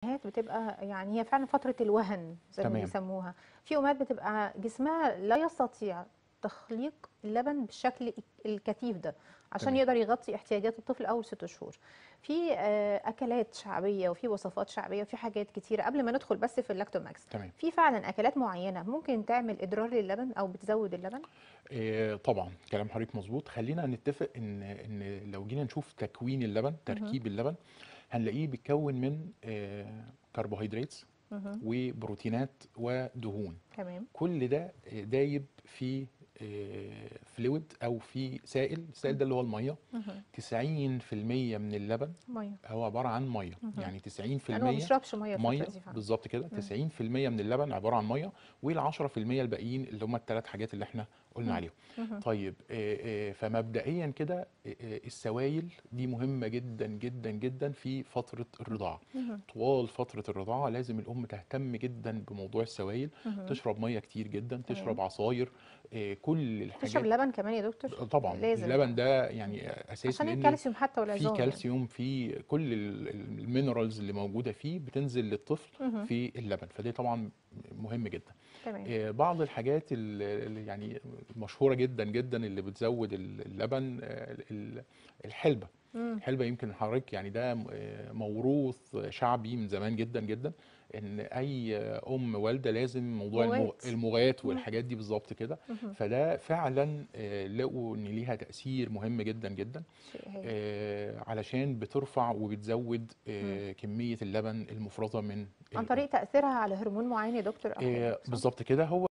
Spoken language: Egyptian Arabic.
امهات بتبقى يعني هي فعلا فتره الوهن زي ما تمام. بيسموها في امهات بتبقى جسمها لا يستطيع تخليق اللبن بالشكل الكثيف ده عشان تمام. يقدر يغطي احتياجات الطفل اول ست شهور في آه، اكلات شعبيه وفي وصفات شعبيه وفي حاجات كتيره قبل ما ندخل بس في اللاكتوماكس تمام في فعلا اكلات معينه ممكن تعمل اضرار للبن او بتزود اللبن آه، طبعا كلام حضرتك مظبوط خلينا نتفق ان ان لو جينا نشوف تكوين اللبن تركيب اللبن هنلاقيه بيتكون من آه، كربوهيدرات مهم. وبروتينات ودهون تمام كل ده آه، دايب في فلويد او في سائل السائل ده اللي هو الميه مهم. 90% من اللبن ميه هو عباره عن ميه مهم. يعني 90% لانه ما بيشربش ميه الفتره ميه دي فعلا بالظبط كده مم. 90% من اللبن عباره عن ميه وال10% الباقيين اللي هم الثلاث حاجات اللي احنا قلنا مم. عليهم مهم. طيب آه، آه، فمبدئيا كده آه، آه، السوائل دي مهمه جدا جدا جدا في فتره الرضاعه مهم. طوال فتره الرضاعه لازم الام تهتم جدا بموضوع السوائل مهم. تشرب ميه كتير جدا تشرب تمام. عصاير آه، كل الحاجات تشرب لبن كمان يا دكتور طبعا لازم اللبن ده يعني اساسي عشان لان الكالسيوم حتى في والعظام كالسيوم في كل ال- ال- المينرالز اللي موجوده فيه بتنزل للطفل مهم. في اللبن فده طبعا مهم جدا تمام آه، بعض الحاجات ال- اللي يعني مشهوره جدا جدا اللي بتزود ال- اللبن آه، ال- الحلبه مم. الحلبه يمكن حضرتك يعني ده آه، موروث شعبي من زمان جدا جدا ان اي ام والده لازم موضوع المغ- مغات. المغات مم. والحاجات دي بالظبط كده مهم. فده فعلا آه، لقوا ان ليها تاثير مهم جدا جدا شيء هايل. آه، علشان بترفع وبتزود آه، كميه اللبن المفرزه من عن الأم. طريق تاثيرها على هرمون معين يا دكتور او حاجه آه، صح؟ بالظبط كده هو